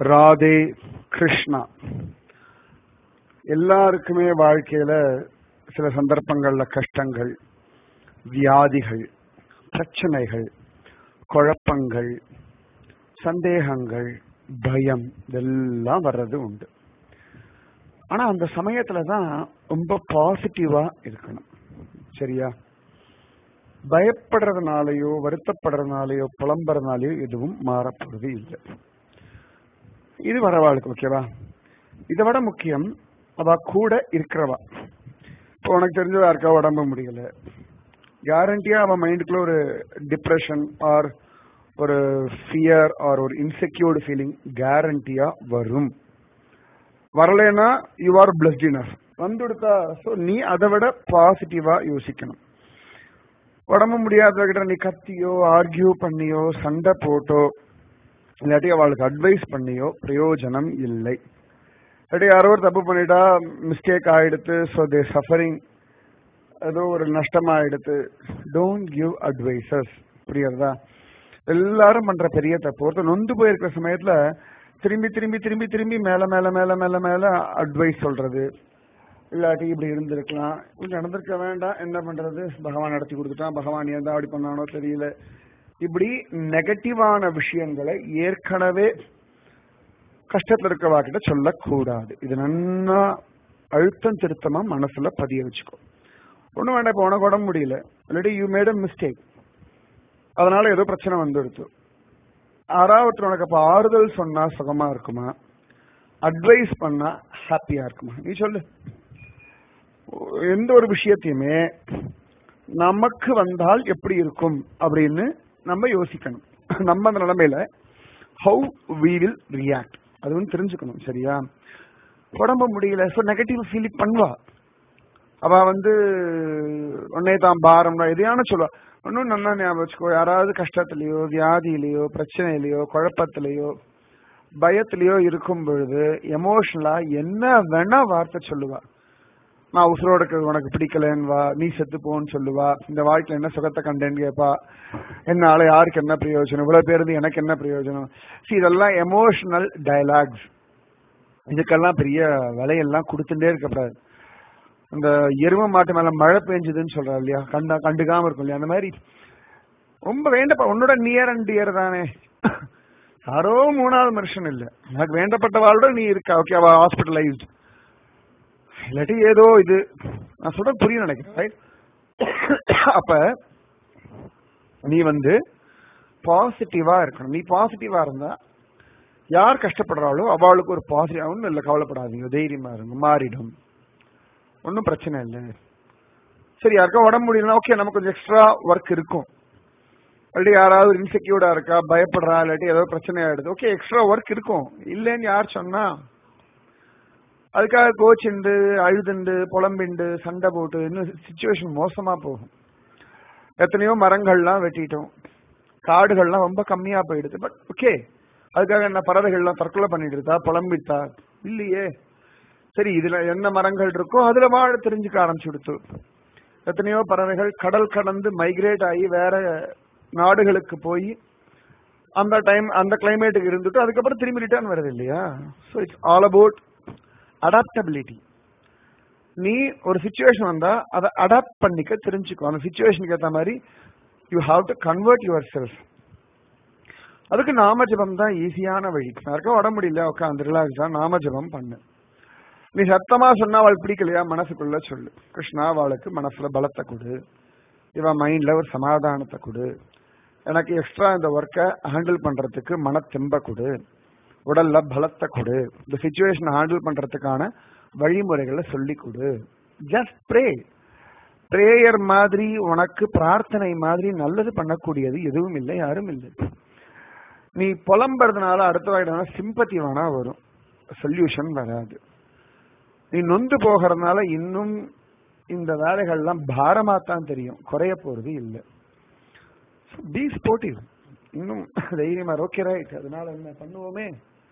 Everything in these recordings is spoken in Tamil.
ராதே கிருஷ்ணா எல்லாருக்குமே வாழ்க்கையில சில சந்தர்ப்பங்கள்ல கஷ்டங்கள் வியாதிகள் பிரச்சனைகள் குழப்பங்கள் சந்தேகங்கள் பயம் இதெல்லாம் வர்றது உண்டு ஆனா அந்த சமயத்துல தான் ரொம்ப பாசிட்டிவா இருக்கணும் சரியா பயப்படுறதுனாலயோ வருத்தப்படுறதுனாலயோ புலம்புறதுனாலயோ எதுவும் மாறப்போறது இல்லை இது வரவாளுக்கு ஓகேவா இதை விட முக்கியம் அவ கூட இருக்கிறவா இப்போ உனக்கு தெரிஞ்சதா இருக்கா உடம்பு முடியல கேரண்டியா அவன் மைண்டுக்குள்ள ஒரு டிப்ரெஷன் ஆர் ஒரு ஃபியர் ஆர் ஒரு இன்செக்யூர்டு ஃபீலிங் கேரண்டியா வரும் வரலைன்னா யூ ஆர் பிளஸ்ட் இனஃப் வந்துடுத்தா ஸோ நீ அதை விட பாசிட்டிவா யோசிக்கணும் உடம்பு முடியாதவகிட்ட நீ கத்தியோ ஆர்கியூ பண்ணியோ சண்டை போட்டோ இல்லாட்டி அவளுக்கு அட்வைஸ் பண்ணியோ பிரயோஜனம் இல்லை இல்லாட்டி யாரோ ஒரு தப்பு பண்ணிட்டா மிஸ்டேக் ஆயிடுத்து ஸோ தே சஃபரிங் ஏதோ ஒரு நஷ்டமாயிடுத்து டோன்ட் கிவ் அட்வைசஸ் புரியுறதா எல்லாரும் பண்ற பெரிய தப்பு ஒருத்தர் நொந்து போயிருக்கிற சமயத்துல திரும்பி திரும்பி திரும்பி திரும்பி மேல மேல மேல மேல மேல அட்வைஸ் சொல்றது இல்லாட்டி இப்படி இருந்திருக்கலாம் இப்படி நடந்திருக்க வேண்டாம் என்ன பண்றது பகவான் நடத்தி கொடுத்துட்டான் பகவான் ஏன் அப்படி பண்ணானோ தெரியல இப்படி நெகட்டிவான விஷயங்களை ஏற்கனவே கஷ்டத்துல இருக்கவா கிட்ட சொல்லக்கூடாது இது நன்னா அழுத்தம் திருத்தமா மனசுல பதிய வச்சுக்கோ ஒண்ணும் வேண்டாம் இப்போ உனக்கு உடம்பு முடியல இல்லாட்டி யூ மேட் அ மிஸ்டேக் அதனால ஏதோ பிரச்சனை வந்துடுத்து யாராவது உனக்கு அப்ப ஆறுதல் சொன்னா சுகமா இருக்குமா அட்வைஸ் பண்ணா ஹாப்பியா இருக்குமா நீ சொல்லு எந்த ஒரு விஷயத்தையுமே நமக்கு வந்தால் எப்படி இருக்கும் அப்படின்னு நம்ம யோசிக்கணும் நம்ம அந்த நிலைமையில ஹவு வி வில் ரியாக்ட் அது வந்து தெரிஞ்சுக்கணும் சரியா உடம்பு முடியல ஸோ நெகட்டிவ் ஃபீலிங் பண்ணுவா அவ வந்து உன்னே தான் பாரம்னா எதையான சொல்லுவா ஒன்னும் நல்லா ஞாபகம் வச்சுக்கோ யாராவது கஷ்டத்திலேயோ வியாதியிலேயோ பிரச்சனையிலையோ குழப்பத்திலேயோ பயத்திலேயோ இருக்கும் பொழுது எமோஷனலா என்ன வேணா வார்த்தை சொல்லுவா நான் உசுரோட இருக்கிறது உனக்கு பிடிக்கலன்னு வா நீ செத்து போன்னு சொல்லுவா இந்த வாழ்க்கையில என்ன சுகத்தை கண்டேன்னு கேப்பா என்னால யாருக்கு என்ன பிரயோஜனம் இவ்வளவு பேர் இருந்து எனக்கு என்ன பிரயோஜனம் சி இதெல்லாம் எமோஷனல் டயலாக்ஸ் இதுக்கெல்லாம் பெரிய விலையெல்லாம் கொடுத்துட்டே இருக்கக்கூடாது இந்த எரும மாட்டு மேல மழை பெஞ்சதுன்னு சொல்றா இல்லையா கண்டா கண்டுக்காம இருக்கும் இல்லையா அந்த மாதிரி ரொம்ப வேண்டப்பா உன்னோட நியர் அண்ட் டியர் தானே யாரோ மூணாவது மனுஷன் இல்ல எனக்கு வேண்டப்பட்டவாளோட நீ இருக்கா ஓகே அவ ஹாஸ்பிட்டலைஸ்ட் இல்லாட்டி ஏதோ இது நான் சொல்ற புரிய நினைக்கிறேன் அப்ப நீ வந்து பாசிட்டிவா இருக்கணும் நீ பாசிட்டிவா இருந்தா யார் கஷ்டப்படுறாளோ அவளுக்கு ஒரு பாசிட்டிவ் ஒன்றும் இல்லை கவலைப்படாதீங்க தைரியமா இருங்க மாறிடும் ஒன்றும் பிரச்சனை இல்லை சரி யாருக்கா உடம்பு முடியலன்னா ஓகே நமக்கு கொஞ்சம் எக்ஸ்ட்ரா ஒர்க் இருக்கும் இல்லாட்டி யாராவது இன்செக்யூர்டா இருக்கா பயப்படுறா இல்லாட்டி ஏதோ பிரச்சனை ஆயிடுது ஓகே எக்ஸ்ட்ரா ஒர்க் இருக்கும் இல்லைன்னு யார் சொன்னா அதுக்காக கோச்சுண்டு அழுதுண்டு புலம்பிண்டு சண்டை போட்டு இன்னும் சுச்சுவேஷன் மோசமா போகும் எத்தனையோ மரங்கள்லாம் வெட்டிட்டோம் காடுகள்லாம் ரொம்ப கம்மியா போயிடுது பட் ஓகே அதுக்காக என்ன பறவைகள்லாம் தற்கொலை பண்ணிடுதா புலம்பிட்டா இல்லையே சரி இதுல என்ன மரங்கள் இருக்கோ அதுல வாழ தெரிஞ்சுக்க ஆரம்பிச்சுடுத்து எத்தனையோ பறவைகள் கடல் கடந்து மைக்ரேட் ஆகி வேற நாடுகளுக்கு போய் அந்த டைம் அந்த கிளைமேட்டுக்கு இருந்துட்டு அதுக்கப்புறம் திரும்பி ரிட்டர்ன் வருது இல்லையா so it's all about adaptability நீ ஒரு சுச்சுவேஷன் வந்தா அதை அடாப்ட் பண்ணிக்க தெரிஞ்சுக்கோ அந்த சுச்சுவேஷனுக்கு ஏற்ற மாதிரி you have to convert yourself அதுக்கு நாம ஜபம் தான் ஈஸியான வழி யாருக்கும் உடம்பு முடியல உட்காந்து ரிலாக்ஸா நாம ஜபம் பண்ணு நீ சத்தமா சொன்னா அவள் பிடிக்கலையா மனசுக்குள்ள சொல்லு கிருஷ்ணா அவளுக்கு மனசுல பலத்தை கொடு இவன் மைண்ட்ல ஒரு சமாதானத்தை கொடு எனக்கு எக்ஸ்ட்ரா இந்த ஒர்க்கை ஹேண்டில் பண்றதுக்கு மன தெம்ப கொடு உடல்ல பலத்தை கொடு இந்த சுச்சுவேஷனை ஹேண்டில் பண்றதுக்கான வழிமுறைகளை சொல்லி கொடு ஜஸ்ட் ப்ரே பிரேயர் மாதிரி உனக்கு பிரார்த்தனை மாதிரி நல்லது பண்ணக்கூடியது எதுவும் இல்லை யாரும் இல்லை நீ புலம்புறதுனால அடுத்த வாயிடான சிம்பத்தி வேணா வரும் சொல்யூஷன் வராது நீ நொந்து போகிறதுனால இன்னும் இந்த வேலைகள்லாம் பாரமா தான் தெரியும் குறைய போறது இல்லை பி ஸ்போர்ட்டிவ் இன்னும் தைரியமா ஓகே ரைட் அதனால என்ன பண்ணுவோமே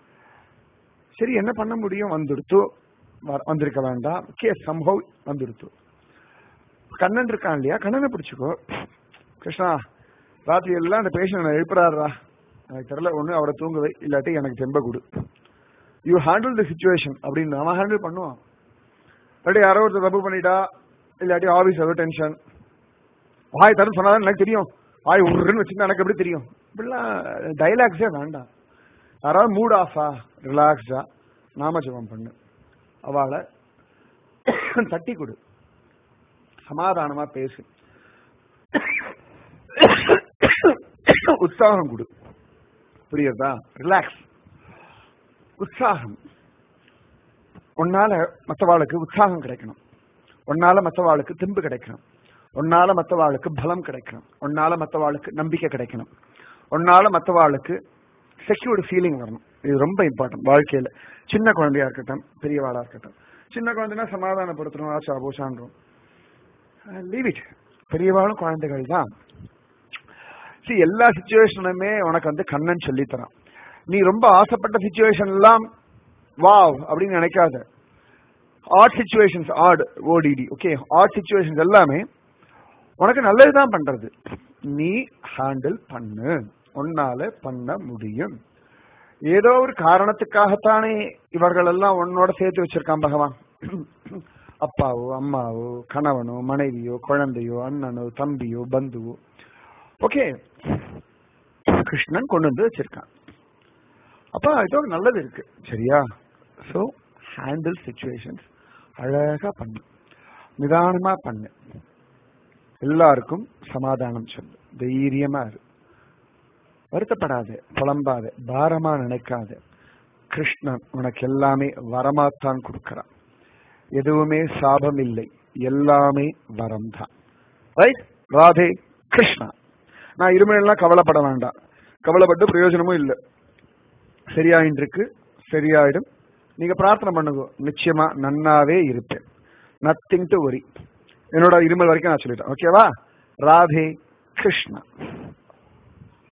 சரி என்ன பண்ண முடியும் வந்துடுத்து வந்திருக்க வேண்டாம் கே சம்பவ் வந்துடுத்து கண்ணன் இருக்கான் இல்லையா கண்ணனை பிடிச்சுக்கோ கிருஷ்ணா ராத்திரி எல்லாம் அந்த பேஷண்ட் எழுப்புறாருடா எனக்கு தெரியல ஒண்ணு அவரை தூங்குவை இல்லாட்டி எனக்கு தெம்ப கொடு யூ ஹேண்டில் தி சுச்சுவேஷன் அப்படின்னு அவன் ஹேண்டில் பண்ணுவான் இல்லாட்டி யாரோ ஒருத்தர் தப்பு பண்ணிட்டா இல்லாட்டி ஆஃபீஸ் ஏதோ டென்ஷன் வாய் தரும் சொன்னாதான் எனக்கு தெரியும் வாய் உருன்னு வச்சுருந்தா எனக்கு எப்படி தெரியும் இப்படிலாம் டைலாக்ஸே வேண்டாம் யாராவது மூட் ஆஃபா ரிலாக்ஸா நாமஜபம் பண்ணு அவளை தட்டி கொடு சமாதானமா பேசு உற்சாகம் கொடு புரியுதா ரிலாக்ஸ் உற்சாகம் உன்னால மற்றவாளுக்கு உற்சாகம் கிடைக்கணும் உன்னால மற்றவாளுக்கு தெம்பு கிடைக்கணும் உன்னால மற்றவாளுக்கு பலம் கிடைக்கணும் உன்னால மற்றவாளுக்கு நம்பிக்கை கிடைக்கணும் உன்னால மற்றவாளுக்கு செக்யூர்டு ஃபீலிங் வரணும் இது ரொம்ப இம்பார்ட்டன்ட் வாழ்க்கையில சின்ன குழந்தையா இருக்கட்டும் பெரியவாளா இருக்கட்டும் சின்ன குழந்தைனா சமாதானப்படுத்தணும் ஆச்சா போஷான்றோம் லீவ் இட் பெரியவாளும் குழந்தைகள் தான் சி எல்லா சுச்சுவேஷனுமே உனக்கு வந்து கண்ணன் சொல்லித்தரான் நீ ரொம்ப ஆசைப்பட்ட சுச்சுவேஷன் எல்லாம் வாவ் அப்படின்னு நினைக்காத ஆட் சுச்சுவேஷன்ஸ் ஆட் ஓடிடி ஓகே ஆட் சுச்சுவேஷன்ஸ் எல்லாமே உனக்கு நல்லதுதான் பண்றது நீ ஹேண்டில் பண்ணு உன்னால பண்ண முடியும் ஏதோ ஒரு காரணத்துக்காகத்தானே இவர்கள் எல்லாம் உன்னோட சேர்த்து வச்சிருக்கான் பகவான் அப்பாவோ அம்மாவோ கணவனோ மனைவியோ குழந்தையோ அண்ணனோ தம்பியோ பந்துவோ ஓகே கிருஷ்ணன் கொண்டு வந்து வச்சிருக்கான் அப்ப ஏதோ நல்லது இருக்கு சரியா சோ ஹேண்டில் சுச்சுவேஷன்ஸ் அழகா பண்ணு நிதானமா பண்ணு எல்லாருக்கும் சமாதானம் சொல்லு தைரியமா இரு வருத்தப்படாத புலம்பாத பாரமா நினைக்காத கிருஷ்ணன் உனக்கு எல்லாமே வரமாத்தான் கொடுக்கறான் எதுவுமே சாபம் இல்லை எல்லாமே வரம் தான் ரைட் ராதே கிருஷ்ணா நான் இருமலாம் கவலைப்பட வேண்டாம் கவலைப்பட்டு பிரயோஜனமும் இல்லை சரியாயின்னு இருக்கு சரியாயிடும் நீங்க பிரார்த்தனை பண்ணுங்க நிச்சயமா நன்னாவே இருப்பேன் நத்திங் டு ஒரி என்னோட இருமல் வரைக்கும் நான் சொல்லிட்டேன் ஓகேவா ராதே கிருஷ்ணா